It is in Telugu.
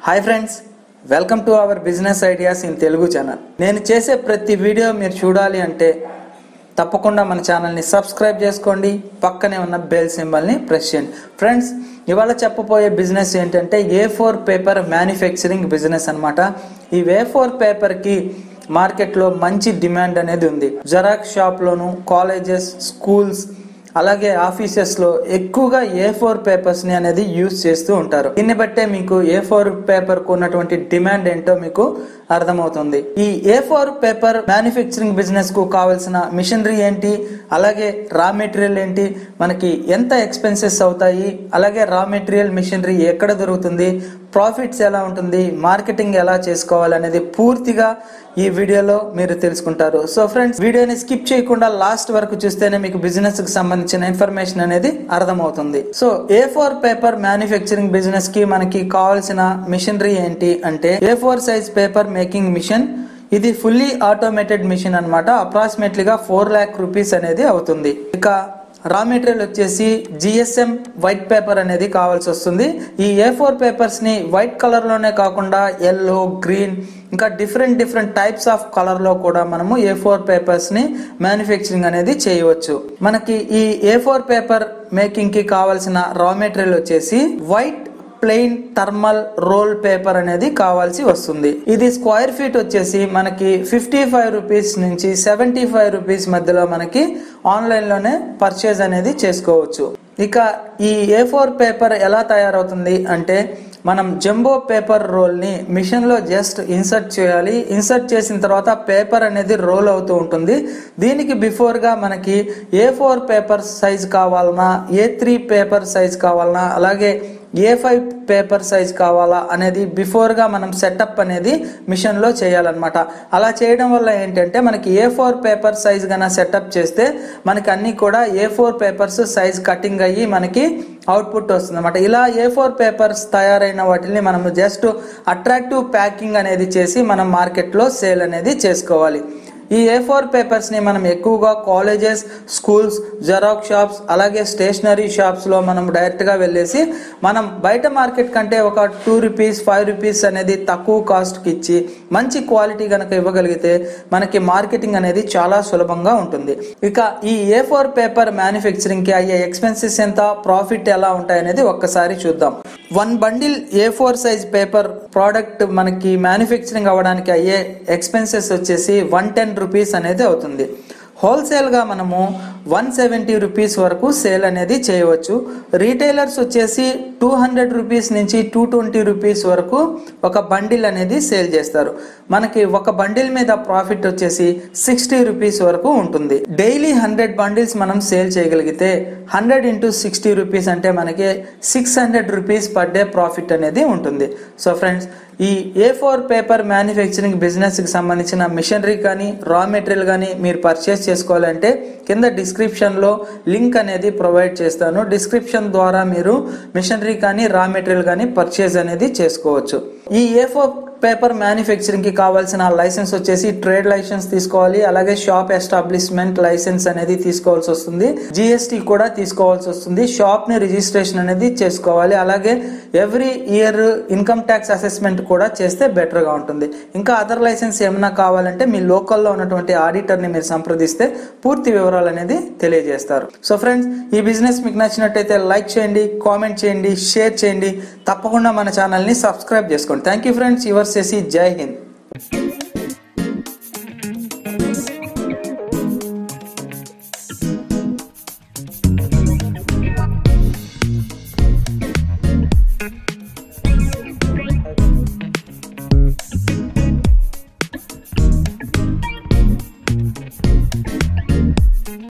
hi friends welcome to our business ideas in Telugu channel నేను చేసే ప్రతి వీడియో మీరు చూడాలి అంటే తప్పకుండా మన ఛానల్ని సబ్స్క్రైబ్ చేసుకోండి పక్కనే ఉన్న బెల్ సింబల్ని ప్రెస్ చేయండి ఫ్రెండ్స్ ఇవాళ చెప్పబోయే బిజినెస్ ఏంటంటే A four paper manufacturing business అన్నమాట ఈ ఏ ఫోర్ పేపర్కి మార్కెట్లో మంచి డిమాండ్ అనేది ఉంది జెరాక్స్ షాప్లోను కాలేజెస్ స్కూల్స్ అలాగే ఆఫీసెస్ లో ఎక్కువగా ఏ ఫోర్ పేపర్స్ ని అనేది యూజ్ చేస్తూ ఉంటారు దీన్ని బట్టే మీకు ఏ ఫోర్ పేపర్ కు ఉన్నటువంటి డిమాండ్ ఏంటో మీకు అర్థమవుతుంది ఈ A four paper manufacturing business కు కావాల్సిన మిషనరీ ఏంటి అలాగే రా మెటీరియల్ ఏంటి మనకి ఎంత ఎక్స్పెన్సెస్ అవుతాయి అలాగే రా మెటీరియల్ మిషనరీ ఎక్కడ దొరుకుతుంది ప్రాఫిట్స్ ఎలా ఉంటుంది మార్కెటింగ్ ఎలా చేసుకోవాలి అనేది పూర్తిగా ఈ వీడియోలో మీరు తెలుసుకుంటారు సో ఫ్రెండ్స్ వీడియోని స్కిప్ చేయకుండా లాస్ట్ వరకు చూస్తేనే మీకు బిజినెస్ కి సంబంధించిన ఇన్ఫర్మేషన్ అనేది అర్థమవుతుంది so A four paper manufacturing business కి మనకి కావాల్సిన మిషనరీ ఏంటి అంటే A four size paper making machine ఇది ఫుల్లీ ఆటోమేటెడ్ మిషన్ అనమాట అప్రాక్సిమేట్లీగా ఫోర్ ల్యాక్ రూపీస్ అనేది అవుతుంది ఇక రా మెటీరియల్ వచ్చేసి జిఎస్ఎం వైట్ పేపర్ అనేది కావాల్సి వస్తుంది ఈ ఏ ఫోర్ పేపర్స్ ని వైట్ కలర్ లోనే కాకుండా ఎల్లో గ్రీన్ ఇంకా different different types of colour లో కూడా మనము ఏ ఫోర్ పేపర్స్ ని మ్యానుఫ్యాక్చరింగ్ అనేది చేయవచ్చు మనకి ఈ ఏ ఫోర్ పేపర్ మేకింగ్ కి కావాల్సిన రా మెటీరియల్ వచ్చేసి white plain thermal roll paper అనేది కావాల్సి వస్తుంది ఇది స్క్వేర్ ఫీట్ వచ్చేసి మనకి ఫిఫ్టీ ఫైవ్ రూపీస్ నుంచి సెవెంటీ ఫైవ్ రూపీస్ మధ్యలో మనకి ఆన్లైన్ లోనే పర్చేజ్ అనేది చేసుకోవచ్చు ఇక ఈ ఏ ఫోర్ పేపర్ ఎలా తయారవుతుంది అంటే మనం జంబో పేపర్ రోల్ని మిషన్లో జస్ట్ ఇన్సర్ట్ చేయాలి ఇన్సర్ట్ చేసిన తర్వాత పేపర్ అనేది రోల్ అవుతూ ఉంటుంది దీనికి బిఫోర్గా మనకి ఏ ఫోర్ పేపర్ సైజ్ కావాలన్నా ఏ త్రీ పేపర్ సైజ్ కావాలన్నా అలాగే ఏ ఫైవ్ పేపర్ సైజ్ కావాలా అనేది బిఫోర్గా మనం సెటప్ అనేది మిషన్లో చేయాలన్నమాట అలా చేయడం వల్ల ఏంటంటే మనకి ఏ ఫోర్ పేపర్ సైజ్ కన్నా సెటప్ చేస్తే మనకి అన్నీ కూడా A four papers size cutting అయ్యి మనకి అవుట్పుట్ వస్తుంది అనమాట ఇలా ఏ ఫోర్ పేపర్స్ తయారైన వాటిని మనం జస్ట్ అట్రాక్టివ్ ప్యాకింగ్ అనేది చేసి మనం మార్కెట్లో సేల్ అనేది చేసుకోవాలి ఈ ఏ ఫోర్ పేపర్స్ని మనం ఎక్కువగా కాలేజెస్ స్కూల్స్ జెరాక్స్ షాప్స్ అలాగే స్టేషనరీ షాప్స్లో మనం డైరెక్ట్గా వెళ్ళేసి మనం బయట మార్కెట్ కంటే ఒక టూ రూపీస్ ఫైవ్ రూపీస్ అనేది తక్కువ కాస్ట్కి ఇచ్చి మంచి క్వాలిటీ కనుక ఇవ్వగలిగితే మనకి మార్కెటింగ్ అనేది చాలా సులభంగా ఉంటుంది ఇక ఈ ఏ ఫోర్ పేపర్ మ్యానుఫ్యాక్చరింగ్కి అయ్యే ఎక్స్పెన్సెస్ ఎంత ప్రాఫిట్ ఎలా ఉంటాయనేది ఒక్కసారి చూద్దాం one bundle A four size paper product మనకి మ్యానుఫ్యాక్చరింగ్ అవ్వడానికి అయ్యే ఎక్స్పెన్సెస్ వచ్చేసి వన్ టెన్ రూపీస్ అనేది అవుతుంది హోల్సేల్గా మనము వన్ సెవెంటీ రూపీస్ వరకు సేల్ అనేది చేయవచ్చు రీటైలర్స్ వచ్చేసి టూ హండ్రెడ్ రూపీస్ నుంచి టూ ట్వంటీ రూపీస్ వరకు ఒక బండిల్ అనేది సేల్ చేస్తారు మనకి ఒక బండిల్ మీద ప్రాఫిట్ వచ్చేసి సిక్స్టీ రూపీస్ వరకు ఉంటుంది డైలీ హండ్రెడ్ బండిల్స్ మనం సేల్ చేయగలిగితే హండ్రెడ్ ఇంటూ సిక్స్టీ రూపీస్ అంటే మనకి six hundred rupees per day profit అనేది ఉంటుంది సో ఫ్రెండ్స్ ఈ ఏ ఫోర్ పేపర్ మ్యానుఫ్యాక్చరింగ్ బిజినెస్కి సంబంధించిన మిషనరీ కానీ రా మెటీరియల్ కానీ మీరు పర్చేస్ చేసుకోవాలంటే కింద డిస్క్రిప్షన్లో లింక్ అనేది ప్రొవైడ్ చేస్తాను డిస్క్రిప్షన్ ద్వారా మీరు మిషనరీ కానీ రా మెటీరియల్ కానీ పర్చేస్ అనేది చేసుకోవచ్చు ఈ ఏ ఫోర్ పేపర్ మ్యానుఫ్యాక్చరింగ్ కి కావాల్సిన లైసెన్స్ వచ్చేసి ట్రేడ్ లైసెన్స్ తీసుకోవాలి అలాగే షాప్ ఎస్టాబ్లిష్మెంట్ లైసెన్స్ అనేది తీసుకోవాల్సి వస్తుంది జిఎస్టి కూడా తీసుకోవాల్సి వస్తుంది షాప్ ని రిజిస్ట్రేషన్ అనేది చేసుకోవాలి అలాగే every year income tax assessment కూడా చేస్తే బెటర్ గా ఉంటుంది ఇంకా అదర్ లైసెన్స్ ఏమైనా కావాలంటే మీ లోకల్లో ఉన్నటువంటి ఆడిటర్ ని మీరు సంప్రదిస్తే పూర్తి వివరాలు అనేది తెలియజేస్తారు సో ఫ్రెండ్స్ ఈ బిజినెస్ మీకు నచ్చినట్టయితే లైక్ చేయండి కామెంట్ చేయండి షేర్ చేయండి తప్పకుండా మన ఛానల్ని సబ్స్క్రైబ్ చేసుకోండి థ్యాంక్ యూ ఫ్రెండ్స్ యువర్ చేసి జై హింద్